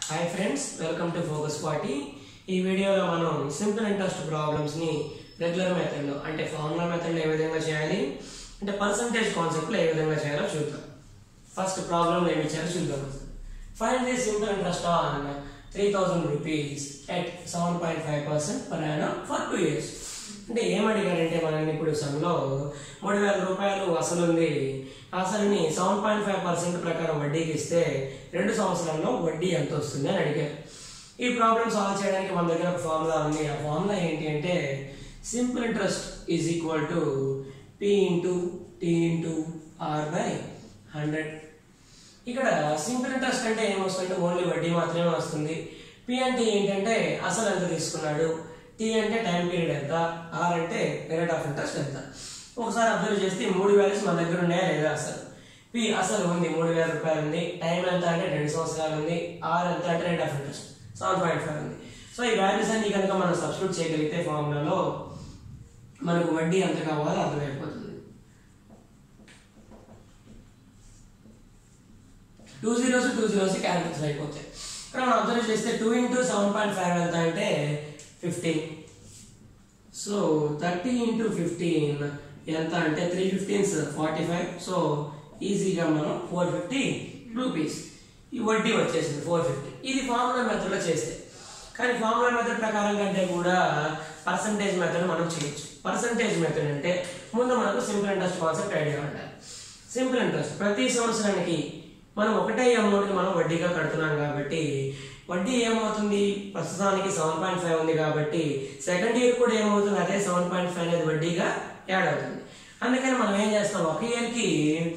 hi friends welcome to focus party ఈ వీడియోలో మనం సింపుల్ ఇంట్రెస్ట్ ప్రాబ్లమ్స్ని రెగ్యులర్ మెథడ్లో అంటే ఫార్ములా మెథడ్లో ఏ విధంగా చేయాలి అంటే పర్సంటేజ్ కాన్సెప్ట్లో ఏ విధంగా చేయాలో చూద్దాం ఫస్ట్ ప్రాబ్లం ఏమి ఇచ్చారో చూద్దాం find the simple interest on three thousand rupees at seven point five percent per annum for two years అంటే ఏమడిగారంటే మనల్ని ఇప్పుడు సమ్లో మూడు వేల రూపాయలు అసలు ఉంది అసలుని సెవెన్ పాయింట్ ఫైవ్ పర్సెంట్ ప్రకారం వడ్డీకి ఇస్తే రెండు సంవత్సరాల్లో వడ్డీ ఎంత వస్తుంది అని అడిగారు ఈ ప్రాబ్లమ్ సాల్వ్ చేయడానికి మన దగ్గర ఒక ఫార్ములా ఉంది ఆ ఫార్ములా ఏంటి అంటే simple interest is equal to P into T into R by hundred ఇక్కడ సింపుల్ ఇంట్రెస్ట్ అంటే ఏమొస్తుందంటే ఓన్లీ వడ్డీ మాత్రమే వస్తుంది పి అంటే ఏంటంటే అసలు ఎంత తీసుకున్నాడు టీ అంటే టైం పీరియడ్ ఎంత ఆర్ అంటే రేట్ ఆఫ్ ఇంట్రెస్ట్ ఎంత ఒకసారి అబ్జర్వ్ చేస్తే ఈ మూడు వాల్యూస్ మన దగ్గర ఉన్నాయా లేదా అసలు పి అసలు ఉంది మూడు వేల రూపాయలు ఉంది టైం ఎంత అంటే రెండు సంవత్సరాలు ఉంది ఆర్ ఎంత అంటే rate of interest seven point five ఉంది సో ఈ వాల్యూస్ అన్ని కనుక మనం సబ్స్టిట్యూట్ చేయగలిగితే ఫార్ములాలో మనకు వడ్డీ ఎంత కావాలో అర్థమైపోతుంది two zeros two zeros cancels అయిపోతాయి ఇక్కడ మనం అబ్జర్వ్ చేస్తే two into seven point five ఎంత అంటే fifteen so thirty into fifteen ఎంత అంటే three fifteens forty five so ఈజీగా మనం ఫోర్ ఫిఫ్టీ రూపీస్ ఈ వడ్డీ వచ్చేసింది ఫోర్ ఫిఫ్టీ ఇది ఫార్ములా మెథడ్లో చేస్తే కానీ ఫార్ములా మెథడ్ ప్రకారం కంటే కూడా పర్సంటేజ్ మెథడ్ మనం చేయొచ్చు పర్సంటేజ్ మెథడ్ అంటే ముందు మనకు సింపుల్ ఇంట్రెస్ట్ కాన్సెప్ట్ ఐడియా ఉండాలి సింపుల్ ఇంట్రెస్ట్ ప్రతి సంవత్సరానికి మనం ఒకటే అమౌంట్ మనం వడ్డీగా కడుతున్నాం కాబట్టి వడ్డీ ఏమవుతుంది ప్రస్తుతానికి సెవెన్ పాయింట్ ఫైవ్ ఉంది కాబట్టి సెకండ్ ఇయర్ కూడా ఏమవుతుంది అదే సెవెన్ పాయింట్ ఫైవ్ అనేది వడ్డీగా యాడ్ అవుతుంది అందుకని మనం ఏం చేస్తాం ఒక ఇయర్కి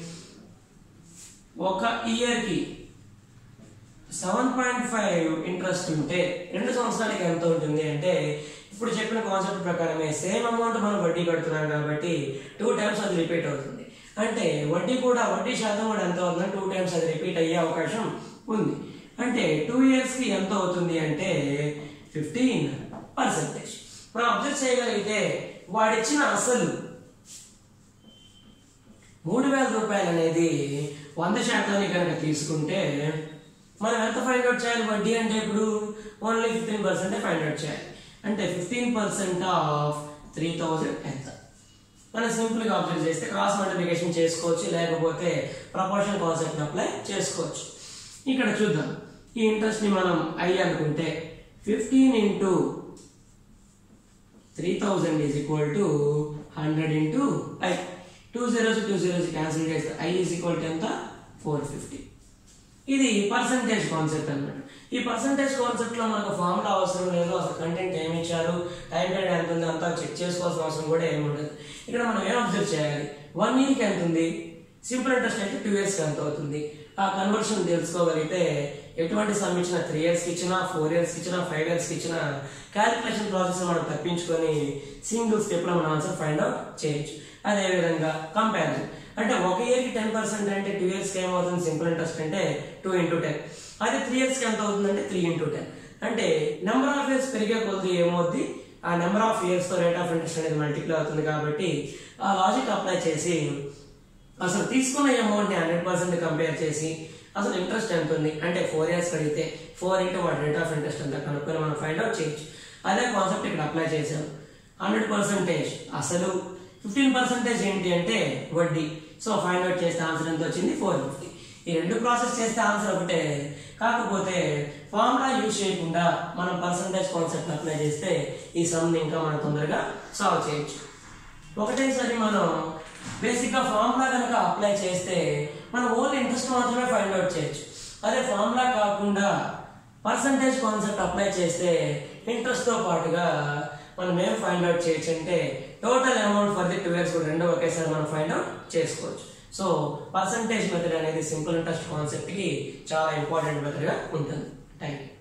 ఒక ఇయర్కి సెవెన్ పాయింట్ ఫైవ్ ఇంట్రెస్ట్ ఉంటే రెండు సంవత్సరాలకి ఎంత ఉంటుంది అంటే ఇప్పుడు చెప్పిన కాన్సెప్ట్ ప్రకారమే సేమ్ అమౌంట్ మనం వడ్డీ కడుతున్నాం కాబట్టి టూ టైమ్స్ అది రిపీట్ అవుతుంది అంటే వడ్డీ కూడా వడ్డీ శాతం కూడా ఎంత అవుతుంది టూ టైమ్స్ అది రిపీట్ అయ్యే అవకాశం ఉంది అంటే టూ ఇయర్స్ కి ఎంత అవుతుంది అంటే ఫిఫ్టీన్ పర్సెంటేజ్ మనం అబ్జర్వ్ చేయగలిగితే వాడిచ్చిన అసలు మూడు వేల రూపాయలు అనేది వంద శాతాన్ని కనుక తీసుకుంటే మనం ఎంత ఫైండ్ అవుట్ చేయాలి వడ్డీ అంటే ఇప్పుడు only fifteen percent find out చేయాలి అంటే fifteen percent of three thousand ఎంత మనం సింపుల్ గా అబ్జర్వ్ చేస్తే క్రాస్ మల్టిప్లికేషన్ చేసుకోవచ్చు లేకపోతే ప్రపోర్షన్ కాన్సెప్ట్ అప్లై చేసుకోవచ్చు ఇక్కడ చూద్దాం ఈ ఇంట్రెస్ట్ ని మనం ఐ అనుకుంటే fifteen into three thousand is equal to hundred into I two zeros two zeros cancel చేస్తే ఐ ఈజ్ ఈక్వల్ టు ఎంత ఫోర్ ఫిఫ్టీ ఇది పర్సంటేజ్ కాన్సెప్ట్ అన్నమాట ఈ పర్సంటేజ్ కాన్సెప్ట్ లో మనకు ఫార్ములా అవసరం లేదు అసలు కంటెంట్ ఏమి ఇచ్చారు టైం పీరియడ్ ఎంత ఉంది అంతా చెక్ చేసుకోవాల్సిన అవసరం కూడా ఏమి ఉండదు ఇక్కడ మనం ఏం అబ్జర్వ్ చేయాలి వన్ ఇయర్ కి ఎంత ఉంది సింపుల్ ఇంట్రెస్ట్ అయితే టూ ఇయర్స్ కి ఎంత అవుతుంది ఆ కన్వర్షన్ తెలుసుకోగలిగితే ఎటువంటి సమ్ ఇచ్చినా త్రీ ఇయర్స్ కి ఇచ్చినా ఫోర్ ఇయర్స్ కి ఇచ్చినా ఫైవ్ ఇయర్స్ కి ఇచ్చినా క్యాలిక్యులేషన్ ప్రాసెస్ మనం తప్పించుకొని సింగిల్ స్టెప్ లో మనం ఆన్సర్ ఫైండ్ అవుట్ చేయొచ్చు అదే విధంగా కంపారిజన్ అంటే ఒక ఇయర్ కి టెన్ పర్సెంట్ అంటే టూ ఇయర్స్ కి ఏమవుతుంది సింపుల్ ఇంట్రెస్ట్ అంటే టూ ఇంటూ టెన్ అదే త్రీ ఇయర్స్ కి ఎంత అవుతుంది అంటే త్రీ ఇంటూ టెన్ అంటే నెంబర్ ఆఫ్ ఇయర్స్ పెరిగే కొద్ది ఏమవుద్ది ఆ నెంబర్ ఆఫ్ ఇయర్స్ తో రేట్ ఆఫ్ ఇంట్రెస్ట్ అనేది మల్టిప్లై అవుతుంది కాబట్టి ఆ లాజిక్ అప్లై చేసి అసలు తీసుకున్న అమౌంట్ ని హండ్రెడ్ పర్సెంట్ కంపేర్ చేసి అసలు ఇంట్రెస్ట్ ఎంత ఉంది అంటే ఫోర్ ఇయర్స్ కడిగితే ఫోర్ ఇంటూ వాటి రేట్ ఆఫ్ ఇంట్రెస్ట్ ఎంత కనుక్కొని మనం ఫైండ్ అవుట్ చేయొచ్చు అదే కాన్సెప్ట్ ఇక్కడ అప్లై చేసాం హండ్రెడ్ పర్సెంటేజ్ అసలు ఫిఫ్టీన్ పర్సెంటేజ్ ఏంటి అంటే వడ్డీ సో ఫైండ్ అవుట్ చేస్తే ఆన్సర్ ఎంత వచ్చింది ఫోర్ ఫిఫ్టీ ఈ రెండు ప్రాసెస్ చేస్తే ఆన్సర్ ఒకటే కాకపోతే ఫార్ములా యూజ్ చేయకుండా మనం పర్సంటేజ్ కాన్సెప్ట్ అప్లై చేస్తే ఈ సమ్ ఇంకా మనం తొందరగా సాల్వ్ చేయొచ్చు ఒకటేసారి మనం బేసిక్ గా ఫార్ములా కనుక అప్లై చేస్తే మనం ఓన్లీ ఇంట్రెస్ట్ మాత్రమే ఫైండ్ అవుట్ చేయొచ్చు అదే ఫార్ములా కాకుండా పర్సంటేజ్ కాన్సెప్ట్ అప్లై చేస్తే ఇంట్రెస్ట్ తో పాటుగా మనం ఏం ఫైండ్ అవుట్ చేయొచ్చు అంటే total amount for the two years కూడా రెండు ఒకేసారి మనం ఫైండ్ అవుట్ చేసుకోవచ్చు సో పర్సంటేజ్ మెథడ్ అనేది సింపుల్ ఇంట్రెస్ట్ కాన్సెప్ట్ కి చాలా ఇంపార్టెంట్ మెథడ్ గా ఉంటుంది థ్యాంక్ యూ